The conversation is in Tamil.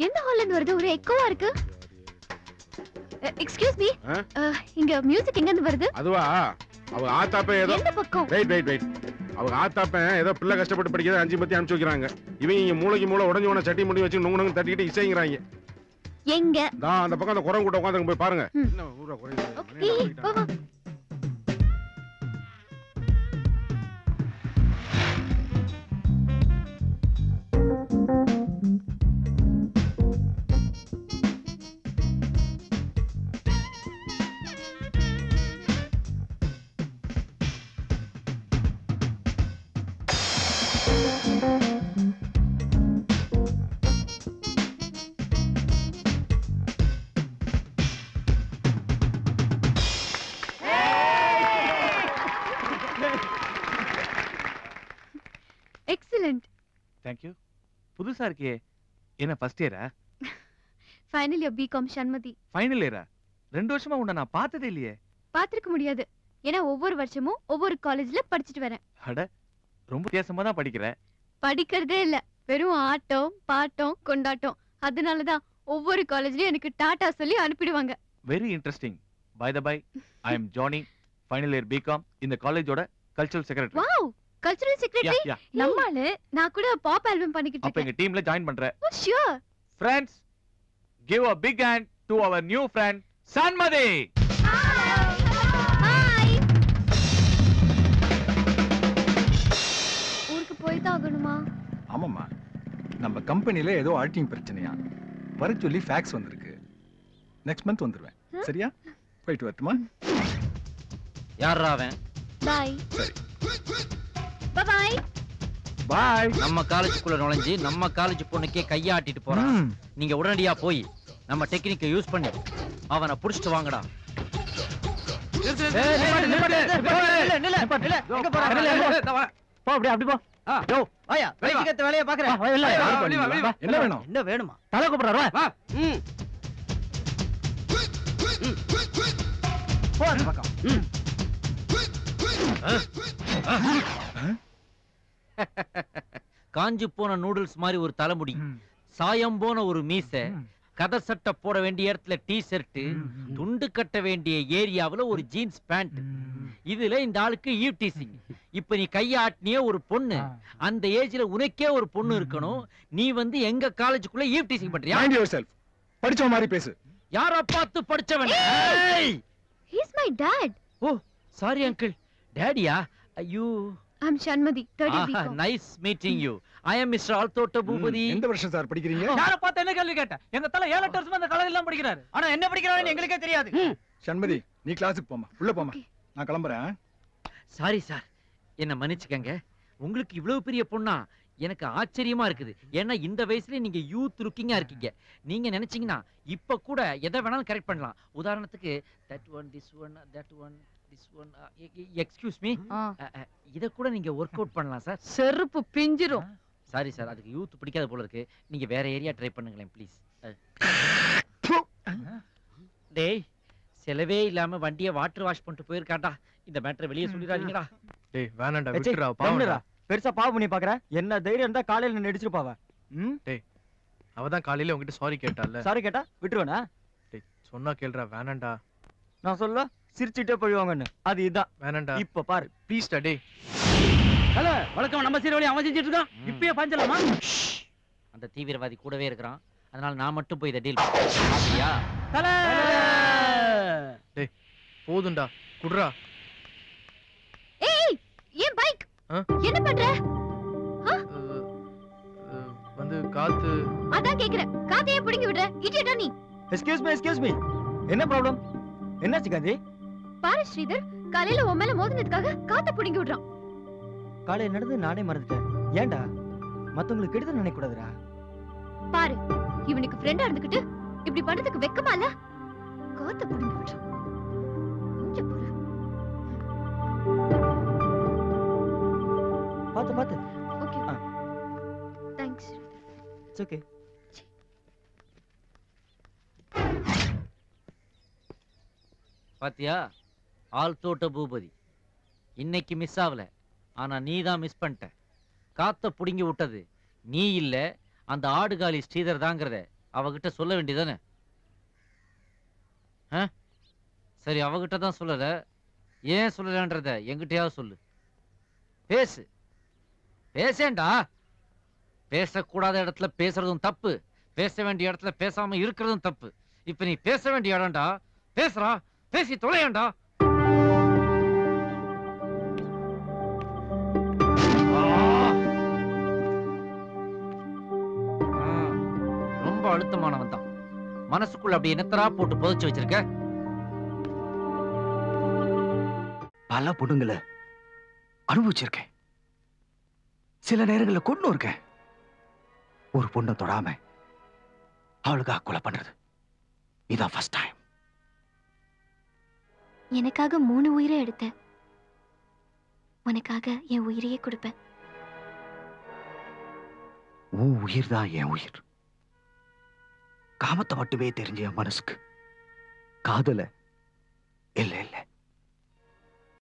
எந்த ஹால்ல இருந்து வருது ஒரு எக்கோவா இருக்கு எக்ஸ்கியூஸ் மீ ஆ? இங்க மியூசிக் எங்க இருந்து வருது அதுவா அவங்க ஆத்தாப்ப ஏதோ எந்த பக்கம் வெயிட் வெயிட் வெயிட் அவங்க ஆத்தாப்ப ஏதோ பிள்ளை கஷ்டப்பட்டு படிக்கிறத அஞ்சு பத்தி அனுப்பிச்சு வைக்கிறாங்க இவங்க இங்க மூளைக்கு மூளை உடஞ்சு உடனே சட்டி முடி வச்சு நுங்கு நுங்கு தட்டிக்கிட்டு இசைங்கிறாங்க எங்க தான் அந்த பக்கம் அந்த குரம் கூட்ட உட்காந்து போய் பாருங்க ம். என்ன ஊரா குறையுது? Okay, மணி என்ன வா, வா. எக்ஸலண்ட் தேங்க்யூ புதுசா இருக்கே என்ன ஃபர்ஸ்ட் இயரா final year BCom Shanmathi final இயரா ரெண்டு வருஷமா உன்னை நான் பார்த்ததே இல்லையே பாத்திருக்க முடியாது ஏன்னா ஒவ்வொரு வருஷமும் ஒவ்வொரு காலேஜ்ல படிச்சுட்டு வரேன் அட ரொம்ப வித்தியாசமா தான் படிக்கிற படிக்கிறதே இல்ல வெறும் ஆட்டம் பாட்டம் கொண்டாட்டம் அதனாலதான் ஒவ்வொரு காலேஜ்லயும் எனக்கு டாடா சொல்லி அனுப்பிடுவாங்க very interesting by the by I am Johnny final year BCom இந்த காலேஜோட cultural secretary wow cultural yeah secretary yeah நம்மால நான் கூட பாப் ஆல்பம் பண்ணிக்கிட்டு அப்ப இருக்கேன் எங்க டீம்ல ஜாயின் பண்ற oh sure friends give a big hand to our new friend Sanmathi hi ஊருக்கு போய் தான் ஆகணுமா ஆமாம்மா நம்ம கம்பெனில ஏதோ ஆடிட்டிங் பிரச்சனையா வர சொல்லி ஃபேக்ஸ் வந்திருக்கு நெக்ஸ்ட் மந்த் வந்துருவேன் ம். சரியா போயிட்டு வரட்டுமா யாரா அவன் பாய் சரி பாய் பாய் நம்ம காலேஜுக்குள்ள நுழைஞ்சு நம்ம காலேஜ் பொண்ணுக்கே கையாட்டிட்டு போறான் நீங்க உடனடியா போய் நம்ம டெக்னிக்கை யூஸ் பண்ணி அவனை புடிச்சிட்டு வாங்கடா போ அப்படியே அப்படி போ யோ வாயா வைக்கத்த வேலைய பாக்குறேன் வா இல்ல என்ன வேணும் என்ன வேணுமா தலை கூப்பிடுறாரு வா போ அந்த பக்கம் காஞ்சு போன நூடுல்ஸ் மாதிரி ஒரு தலைமுடி சாயம் போன ஒரு மீசை கதை சட்டை போட வேண்டிய இடத்துல டி ஷர்ட் துண்டு கட்ட வேண்டிய ஏரியாவுல ஒரு ஜீன்ஸ் பேண்ட் இதுல இந்த ஆளுக்கு ஈவ் டீசிங் இப்ப நீ கையாட்டினிய ஒரு பொண்ணு அந்த ஏஜ்ல உனக்கே ஒரு பொண்ணு இருக்கணும் நீ வந்து எங்க காலேஜுக்குள்ள ஈவ் டீசிங் பண்றியா மைண்ட் யுவர் செல்ஃப் படிச்ச மாதிரி பேசு யார பார்த்து படிச்சவன் he is my dad oh sorry uncle டேடியா ஐயோ I am Shanmathi third year BCom nice meeting you I am mister Aalthotta Boopathi எந்த வருஷம் சார் படிக்கிறீங்க யார பார்த்து என்ன கேள்வி கேட்ட எங்க தல ஏழு எட்டு வருஷமா அந்த காலேஜ்ல எல்லாம் படிக்கிறாரு ஆனா என்ன படிக்கிறாருன்னு எங்களுக்கே தெரியாது சண்மதி நீ கிளாஸுக்கு போமா உள்ள போமா Okay. நான் கிளம்புறேன் சாரி சார் என்ன மன்னிச்சுக்கங்க உங்களுக்கு இவ்வளவு பெரிய பொண்ணா எனக்கு ஆச்சரியமா இருக்குது ஏன்னா இந்த வயசுல நீங்க யூத் லுக்கிங்கா இருக்கீங்க நீங்க நினைச்சீங்கன்னா இப்ப கூட எதை வேணாலும் கரெக்ட் பண்ணலாம் உதாரணத்துக்கு that one this one that one this one excuse me இத கூட நீங்க ஒர்க் அவுட் பண்ணலாம் சார் செருப்பு பிஞ்சிரும் சாரி சார் அதுக்கு யூத் பிடிக்காத போல இருக்கு நீங்க வேற ஏரியா ட்ரை பண்ணுங்களேன் ப்ளீஸ் டேய் செலவே இல்லாம வண்டியை வாட்டர் வாஷ் பண்ணிட்டு போயிருக்காண்டா இந்த மேட்டரை வெளியே சொல்லிடாதீங்கடா டேய் வேணாம்டா ஏச்சி, விட்டுறா கம்முனுடா. பாவம்டா பெருசா பாவம் பண்ணி பாக்குற என்ன தைரியம் இருந்தா காலையில நடிச்சிட்டு பாவ ம் அவ தான் காலையில உன்கிட்ட சாரி கேட்டால சாரி கேட்டா விட்டுருவேனா டேய் சொன்னா கேளுடா வேணாம்டா நான் சொல்ல சிரிச்சிட்டே போயிடுவாங்கன்னு அது இதான் வேணாம்டா இப்ப பாரு ப்ளீஸ் டா டேய் ஹல வழக்கம் நம்ம சீரவழி அவன் செஞ்சுட்டு இருக்கான் ம். இப்பயே பஞ்சலாமா அந்த தீவிரவாதி கூடவே இருக்கிறான் அதனால நான் மட்டும் போய் இதை டீல் அப்படியா தல போதும்டா குடுறா ஏய் ஏன் பைக் ஆ? என்ன பண்ற அஹ், அஹ், வந்து காத்து அதான் கேக்குறேன் காத்தையே புடுங்கி விடுற இடியட்டா நீ எக்ஸ்கியூஸ் மீ எக்ஸ்கியூஸ் மீ என்ன ப்ராப்ளம் என்னாச்சு காந்தி பாரு ஸ்ரீதர் காலையில உன் மேல மோதினதுக்காக காத்த புடுங்கி விடுறான் காலையில நடந்து நானே மறந்துட்டேன் ஏன்டா மத்தவங்களுக்கு கெடுதல் நினைக்க கூடாதுடா பாரு இவனுக்கு ஃப்ரெண்டா இருந்துகிட்டு இப்படி பண்றதுக்கு வெக்கமா இல்ல காத்த புடுங்கி விடுறான் இங்க பாரு பாத்து பாத்து ஓகே ஆ. தேங்க்ஸ் இட்ஸ் ஓகே பாத்தியா ஆள் தோட்ட பூபதி இன்னைக்கு மிஸ் ஆகல ஆனா நீ தான் மிஸ் பண்ணிட்ட காத்த புடுங்கி விட்டது நீ இல்ல அந்த ஆடுகாலி ஸ்ரீதர் தாங்கிறத அவகிட்ட சொல்ல வேண்டியதானே ஆ சரி அவகிட்ட தான் சொல்லல ஏன் சொல்லலன்றத என்கிட்டயாவது சொல்லு பேசு பேசேன்டா பேசக்கூடாத இடத்துல பேசுறதும் தப்பு பேச வேண்டிய இடத்துல பேசாம இருக்கிறதும் தப்பு இப்ப நீ பேச வேண்டிய இடம்டா பேசுறா பேசி தொலையண்டா ரொம்ப அழுத்தமானவன் தான் மனசுக்குள்ள அப்படி என்னத்தரா போட்டு புதைச்சு வச்சிருக்க பல பொண்ணுங்களை அனுபவிச்சிருக்கேன் சில நேரங்களில் கொண்டு இருக்கேன் ஒரு பொண்ணை தொடாம அவளுக்காக கொலை பண்றது இதான் ஃபர்ஸ்ட் டைம் எனக்காக மூணு உயிரை எடுத்த உனக்காக என் உயிரையே கொடுப்பேன் உன் உயிர் தான் என் உயிர் காமத்தை மட்டுமே தெரிஞ்ச என் மனசுக்கு காதல இல்ல இல்ல